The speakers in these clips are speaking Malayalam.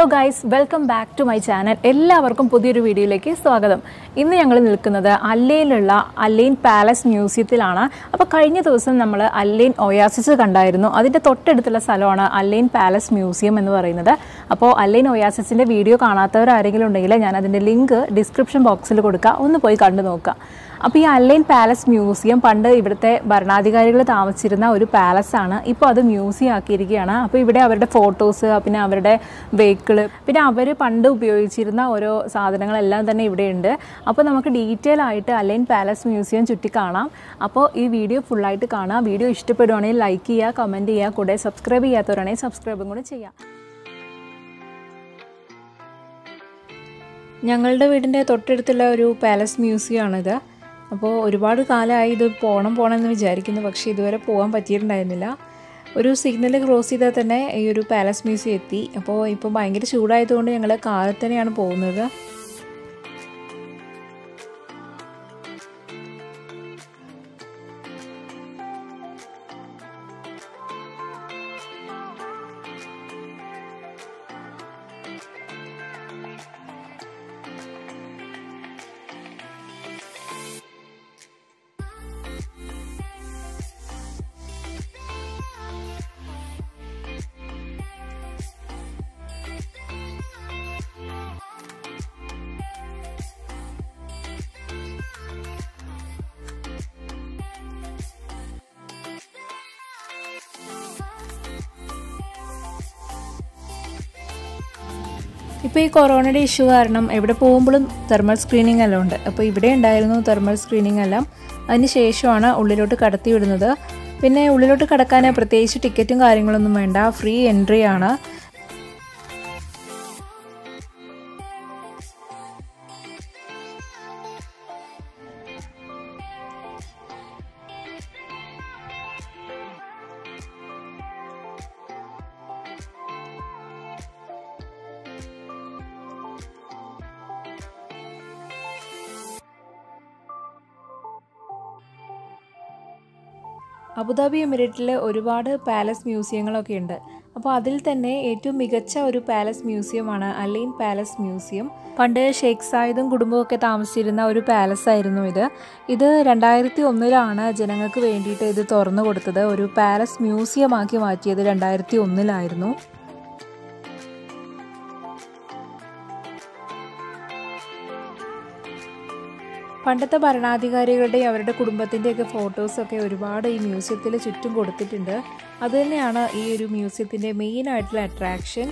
Hello guys welcome back to my channel എല്ലാവർക്കും പുതിയൊരു വീഡിയോയിലേക്ക് സ്വാഗതം ഇന്ന് ഞങ്ങൾ നിൽക്കുന്നത് അല്ലയിലുള്ള അല്ലൈൻ പാലസ് മ്യൂസിയത്തിലാണ് അപ്പോൾ കഴിഞ്ഞ ദിവസം നമ്മൾ അല്ലൈൻ ഒയാസിസ് കണ്ടായിരുന്നു അതിൻ്റെ തൊട്ടടുത്തുള്ള സ്ഥലമാണ് അല്ലൈൻ പാലസ് മ്യൂസിയം എന്ന് പറയുന്നത് അപ്പോൾ അല്ലൈൻ ഒയാസിസിൻ്റെ വീഡിയോ കാണാത്തവർ ആരെങ്കിലും ഉണ്ടെങ്കിൽ ഞാൻ അതിൻ്റെ ലിങ്ക് ഡിസ്ക്രിപ്ഷൻ ബോക്സിൽ കൊടുക്കുക ഒന്ന് പോയി കണ്ടു നോക്കുക അപ്പോൾ ഈ അല്ലൈൻ പാലസ് മ്യൂസിയം പണ്ട് ഇവിടുത്തെ ഭരണാധികാരികൾ താമസിച്ചിരുന്ന ഒരു പാലസ് ആണ് ഇപ്പോൾ അത് മ്യൂസിയം ആക്കിയിരിക്കുകയാണ് അപ്പോൾ ഇവിടെ അവരുടെ ഫോട്ടോസ് പിന്നെ അവരുടെ വെഹിക്കിള് പിന്നെ അവർ പണ്ട് ഉപയോഗിച്ചിരുന്ന ഓരോ സാധനങ്ങളെല്ലാം തന്നെ ഇവിടെയുണ്ട് അപ്പോൾ നമുക്ക് ഡീറ്റെയിൽ ആയിട്ട് അല്ലൈൻ പാലസ് മ്യൂസിയം ചുറ്റി കാണാം അപ്പോൾ ഈ വീഡിയോ ഫുള്ളായിട്ട് കാണാം വീഡിയോ ഇഷ്ടപ്പെടുവാണെങ്കിൽ ലൈക്ക് ചെയ്യുക കമൻറ്റ് ചെയ്യുക കൂടെ സബ്സ്ക്രൈബ് ചെയ്യാത്തവരാണെങ്കിൽ സബ്സ്ക്രൈബും കൂടെ ചെയ്യാം ഞങ്ങളുടെ വീടിൻ്റെ തൊട്ടടുത്തുള്ള ഒരു പാലസ് മ്യൂസിയം ആണിത് അപ്പോൾ ഒരുപാട് കാലമായി ഇത് പോകണം പോകണം എന്ന് വിചാരിക്കുന്നു പക്ഷേ ഇതുവരെ പോകാൻ പറ്റിയിട്ടുണ്ടായിരുന്നില്ല ഒരു സിഗ്നൽ ക്രോസ് ചെയ്താൽ തന്നെ ഈ ഒരു പാലസ് മ്യൂസിയം എത്തി അപ്പോൾ ഇപ്പോൾ ഭയങ്കര ചൂടായതുകൊണ്ട് ഞങ്ങൾ കാറിൽ തന്നെയാണ് പോകുന്നത് ഇപ്പോൾ ഈ കൊറോണയുടെ ഇഷ്യൂ കാരണം എവിടെ പോകുമ്പോഴും തെർമൽ സ്ക്രീനിങ് എല്ലാം ഉണ്ട് അപ്പോൾ ഇവിടെ ഉണ്ടായിരുന്നു തെർമൽ സ്ക്രീനിങ് എല്ലാം അതിന് ശേഷമാണ് ഉള്ളിലോട്ട് കടത്തി വിടുന്നത് പിന്നെ ഉള്ളിലോട്ട് കടക്കാൻ പ്രത്യേകിച്ച് ടിക്കറ്റും കാര്യങ്ങളൊന്നും വേണ്ട ഫ്രീ എൻട്രി ആണ് അബുദാബി എമിറേറ്റിൽ ഒരുപാട് പാലസ് മ്യൂസിയങ്ങളൊക്കെ ഉണ്ട് അപ്പോൾ അതിൽ തന്നെ ഏറ്റവും മികച്ച ഒരു പാലസ് മ്യൂസിയമാണ് അലൈൻ പാലസ് മ്യൂസിയം പണ്ട് ഷെയ്ഖ് സായിദും കുടുംബമൊക്കെ താമസിച്ചിരുന്ന ഒരു പാലസ് ആയിരുന്നു ഇത് ഇത് രണ്ടായിരത്തി ഒന്നിലാണ് ജനങ്ങൾക്ക് വേണ്ടിയിട്ട് ഇത് തുറന്നു കൊടുത്തത് ഒരു പാലസ് മ്യൂസിയമാക്കി മാറ്റിയത് രണ്ടായിരത്തി ഒന്നിലായിരുന്നു പണ്ടത്തെ ഭരണാധികാരികളുടെയും അവരുടെ കുടുംബത്തിൻ്റെയൊക്കെ ഫോട്ടോസൊക്കെ ഒരുപാട് ഈ മ്യൂസിയത്തിൽ ചുറ്റും കൊടുത്തിട്ടുണ്ട് അതുതന്നെയാണ് ഈ ഒരു മ്യൂസിയത്തിൻ്റെ മെയിൻ ആയിട്ടുള്ള അട്രാക്ഷൻ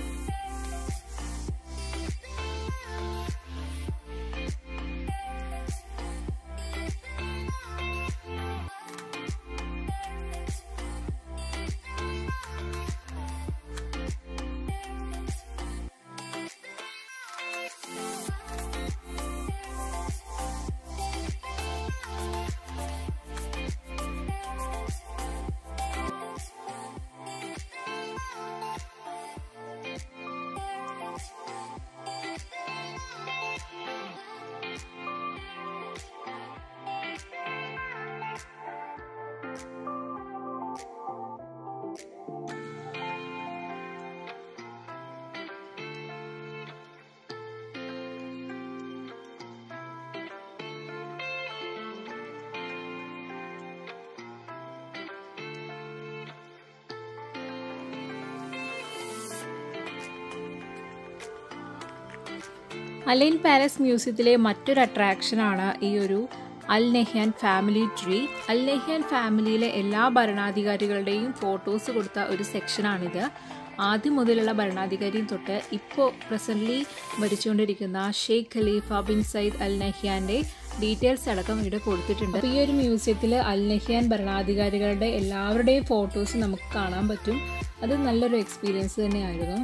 അലൈൻ പാലസ് മ്യൂസിയത്തിലെ മറ്റൊരു അട്രാക്ഷനാണ് ഈ ഒരു അൽ നെഹ്യാൻ ഫാമിലി ട്രീ അൽ നെഹ്യാൻ ഫാമിലിയിലെ എല്ലാ ഭരണാധികാരികളുടെയും ഫോട്ടോസ് കൊടുത്ത ഒരു സെക്ഷനാണിത് ആദ്യം മുതലുള്ള ഭരണാധികാരിയും തൊട്ട് ഇപ്പോൾ പ്രസൻ്റ്ലി ഭരിച്ചുകൊണ്ടിരിക്കുന്ന sheikh Khalifa bin Zayed Al നഹ്യാൻ്റെ ഡീറ്റെയിൽസ് അടക്കം ഇവിടെ കൊടുത്തിട്ടുണ്ട് അപ്പോൾ ഈ ഒരു മ്യൂസിയത്തിൽ അൽ നഹ്യാൻ ഭരണാധികാരികളുടെ എല്ലാവരുടെയും ഫോട്ടോസ് നമുക്ക് കാണാൻ പറ്റും അത് നല്ലൊരു എക്സ്പീരിയൻസ് തന്നെയായിരുന്നു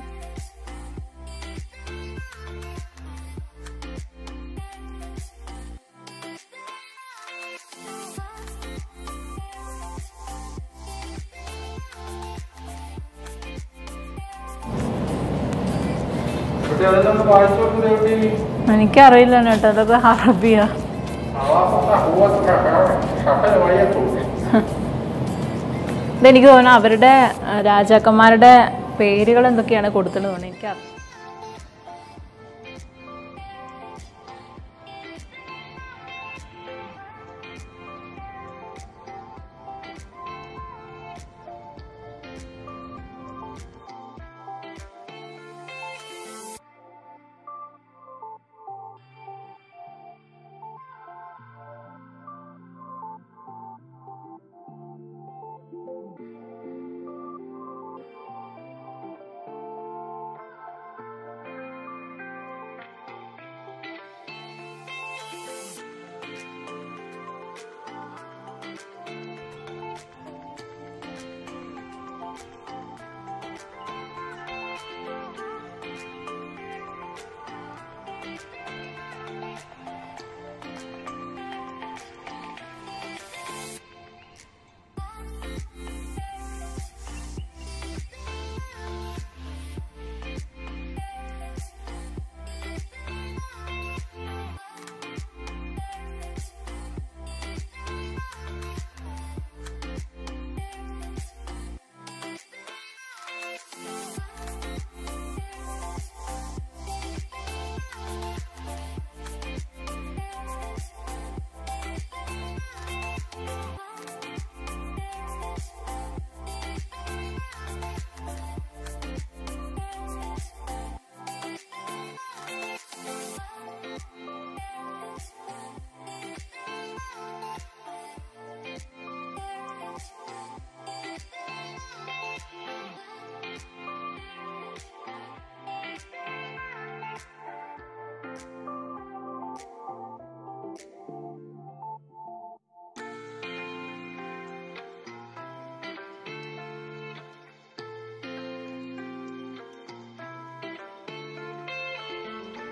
കുട്ടി അതെല്ലാം വായിച്ചു കൊടുക്കുന്നത് കുട്ടി എനിക്കറിയില്ല കേട്ടോ അതൊക്കെ അറബിയ ഇതെനിക്ക് തോന്നുന്നു അവരുടെ ആ, രാജാക്കന്മാരുടെ പേരുകൾ എന്തൊക്കെയാണ് കൊടുത്തിട്ട് തോന്നുന്നു എനിക്ക്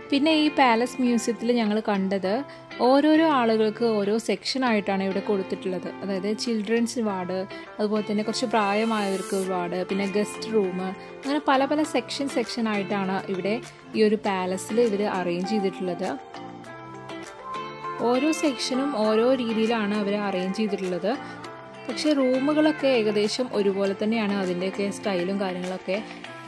പിന്നെ ഈ പാലസ് മ്യൂസിയത്തിൽ ഞങ്ങൾ കണ്ടത് ഓരോരോ ആളുകൾക്ക് ഓരോ സെക്ഷനായിട്ടാണ് ഇവിടെ കൊടുത്തിട്ടുള്ളത് അതായത് ചിൽഡ്രൻസ് വാർഡ് അതുപോലെ തന്നെ കുറച്ച് പ്രായമായവർക്ക് വാർഡ് പിന്നെ ഗസ്റ്റ് റൂം അങ്ങനെ പല പല സെക്ഷൻ സെക്ഷൻ ആയിട്ടാണ് ഇവിടെ ഈ ഒരു പാലസിൽ ഇവർ അറേഞ്ച് ചെയ്തിട്ടുള്ളത് ഓരോ സെക്ഷനും ഓരോ രീതിയിലാണ് അവർ അറേഞ്ച് ചെയ്തിട്ടുള്ളത് പക്ഷേ റൂമുകളൊക്കെ ഏകദേശം ഒരുപോലെ തന്നെയാണ് അതിൻ്റെയൊക്കെ സ്റ്റൈലും കാര്യങ്ങളൊക്കെ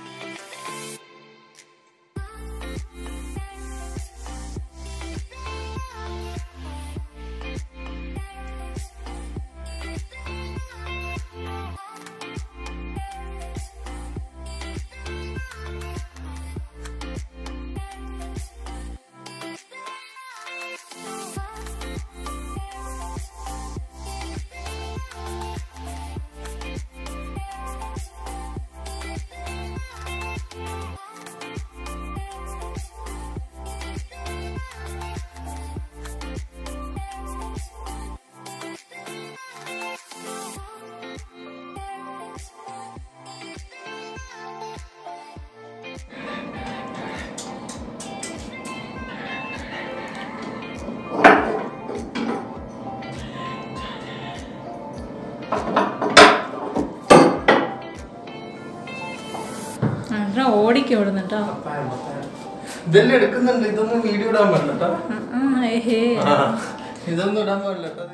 ഓടിക്കും ഇവിടെ നിന്നിട്ടോ ഇതെല്ലാം എടുക്കുന്നുണ്ട് ഇതൊന്നും വീഡിയോ ഇടാൻ പറ്റില്ല ഏഹേ ഇതൊന്നും ഇടാൻ പാടില്ല ട്ടോ.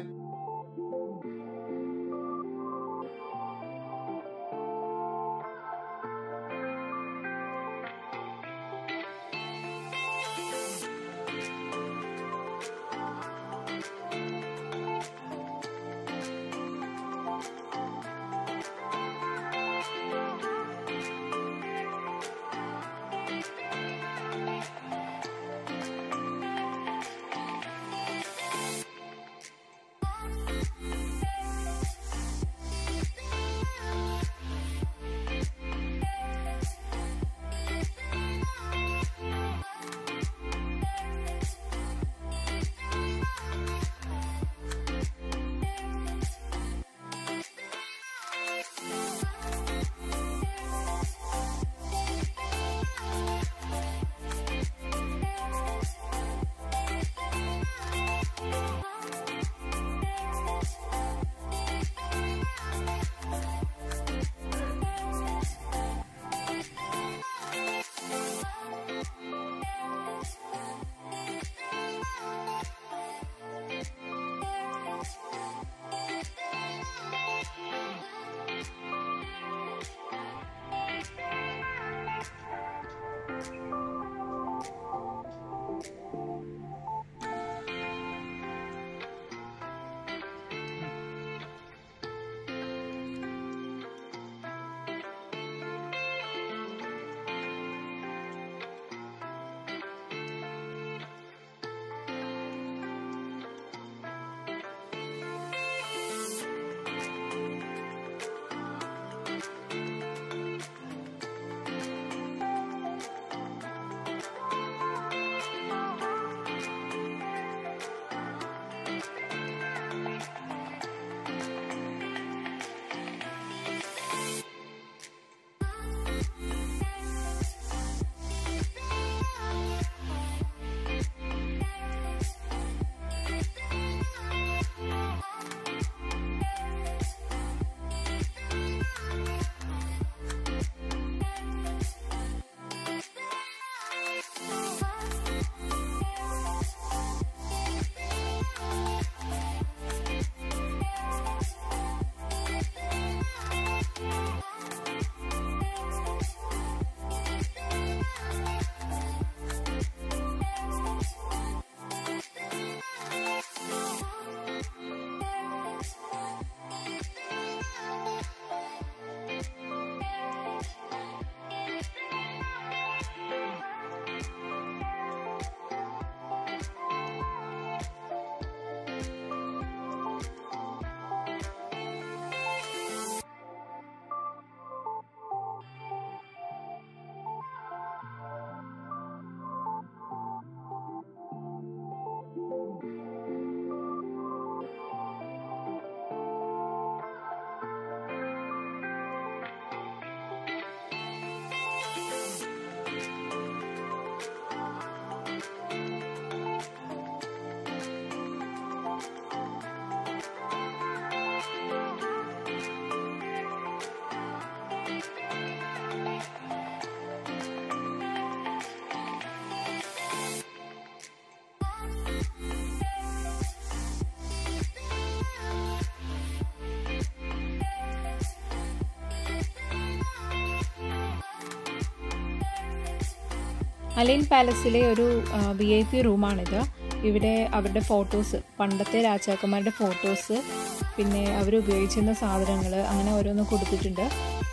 അലൈൻ പാലസിലെ ഒരു വി ഐ പി റൂമാണിത് ഇവിടെ അവരുടെ ഫോട്ടോസ് പണ്ടത്തെ രാജാക്കന്മാരുടെ ഫോട്ടോസ് പിന്നെ അവർ ഉപയോഗിച്ചിരുന്ന സാധനങ്ങൾ അങ്ങനെ ഓരോന്ന് കൊടുത്തിട്ടുണ്ട്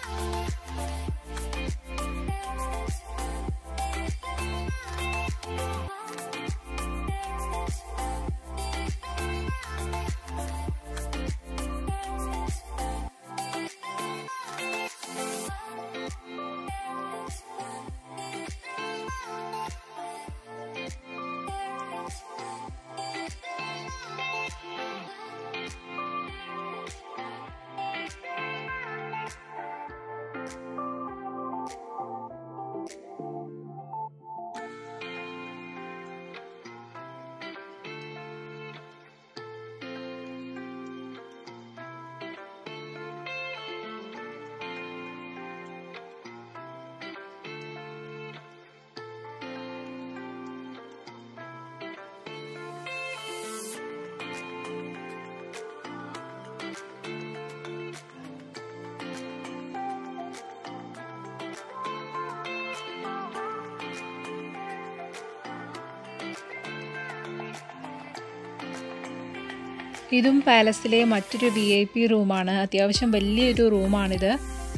ഇതും പാലസിലെ മറ്റൊരു വി ഐ പി റൂമാണ് അത്യാവശ്യം വലിയൊരു റൂമാണിത്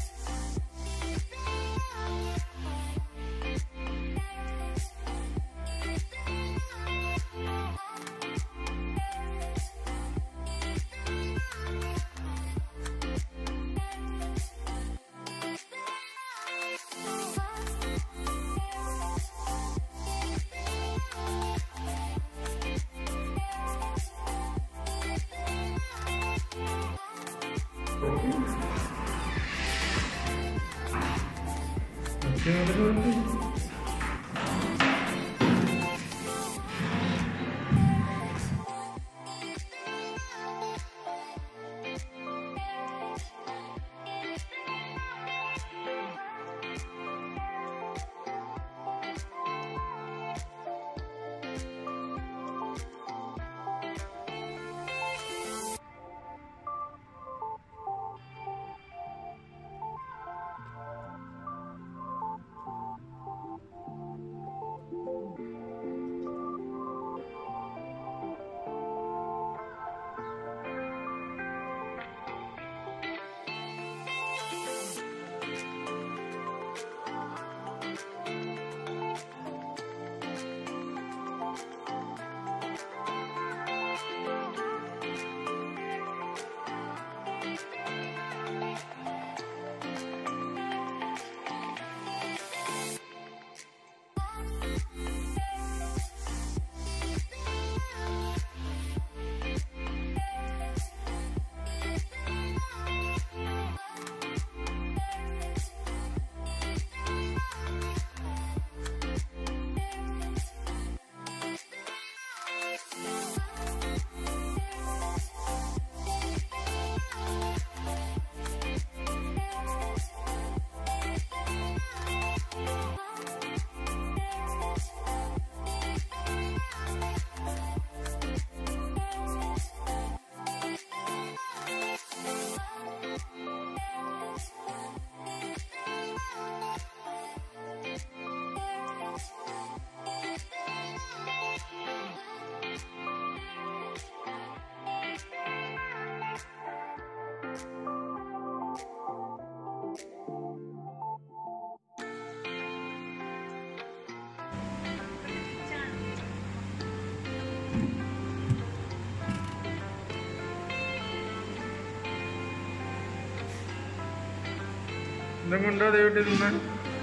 എന്തെങ്കിലും ഉണ്ടോ ദൈവത്തെ തിന്നാൻ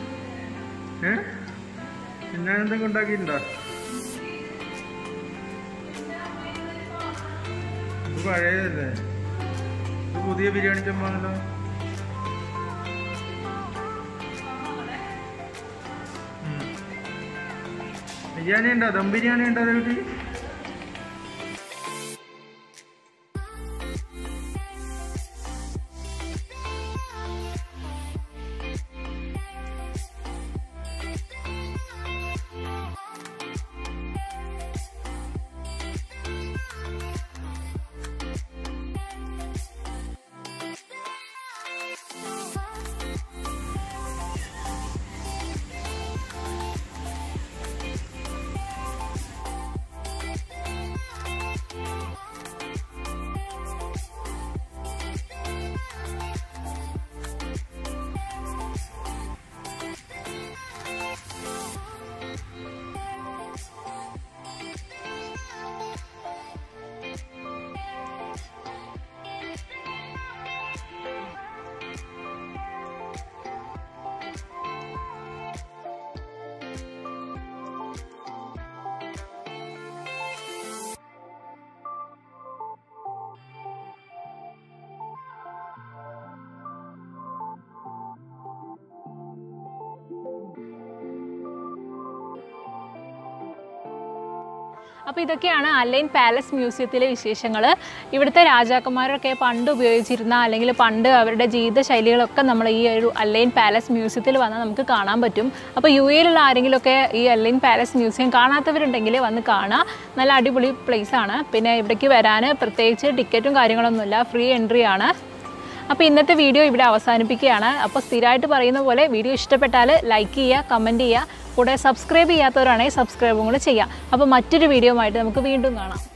ഏ തിന്നാൻ എന്തെങ്കിലും ഉണ്ടാക്കിയിട്ടുണ്ടോ ഇത് പഴയതല്ലേ ഇത് പുതിയ ബിരിയാണി ചെമ്പാണല്ലോ ഉം. ബിരിയാണി ഉണ്ടോ ദം ബിരിയാണി ഉണ്ടോ വീട്ടിൽ അപ്പോൾ ഇതൊക്കെയാണ് അലൈൻ പാലസ് മ്യൂസിയത്തിലെ വിശേഷങ്ങൾ ഇവിടുത്തെ രാജാക്കന്മാരൊക്കെ പണ്ട് ഉപയോഗിച്ചിരുന്ന അല്ലെങ്കിൽ പണ്ട് അവരുടെ ജീവിത ശൈലികളൊക്കെ നമ്മൾ ഈ ഒരു അലൈൻ പാലസ് മ്യൂസിയത്തിൽ വന്നാൽ നമുക്ക് കാണാൻ പറ്റും അപ്പോൾ യു എയിലുള്ള ആരെങ്കിലുമൊക്കെ ഈ അലൈൻ പാലസ് മ്യൂസിയം കാണാത്തവരുണ്ടെങ്കിൽ വന്ന് കാണാം നല്ല അടിപൊളി പ്ലേസ് ആണ് പിന്നെ ഇവിടേക്ക് വരാൻ പ്രത്യേകിച്ച് ടിക്കറ്റും കാര്യങ്ങളൊന്നുമില്ല ഫ്രീ എൻട്രി ആണ് അപ്പോൾ ഇന്നത്തെ വീഡിയോ ഇവിടെ അവസാനിപ്പിക്കുകയാണ് അപ്പോൾ സ്ഥിരമായിട്ട് പറയുന്ന പോലെ വീഡിയോ ഇഷ്ടപ്പെട്ടാൽ ലൈക്ക് ചെയ്യുക കമൻറ്റ് ചെയ്യുക കൂടെ സബ്സ്ക്രൈബ് ചെയ്യാത്തവരാണെങ്കിൽ സബ്സ്ക്രൈബും കൂടെ ചെയ്യുക അപ്പോൾ മറ്റൊരു വീഡിയോ ആയിട്ട് നമുക്ക് വീണ്ടും കാണാം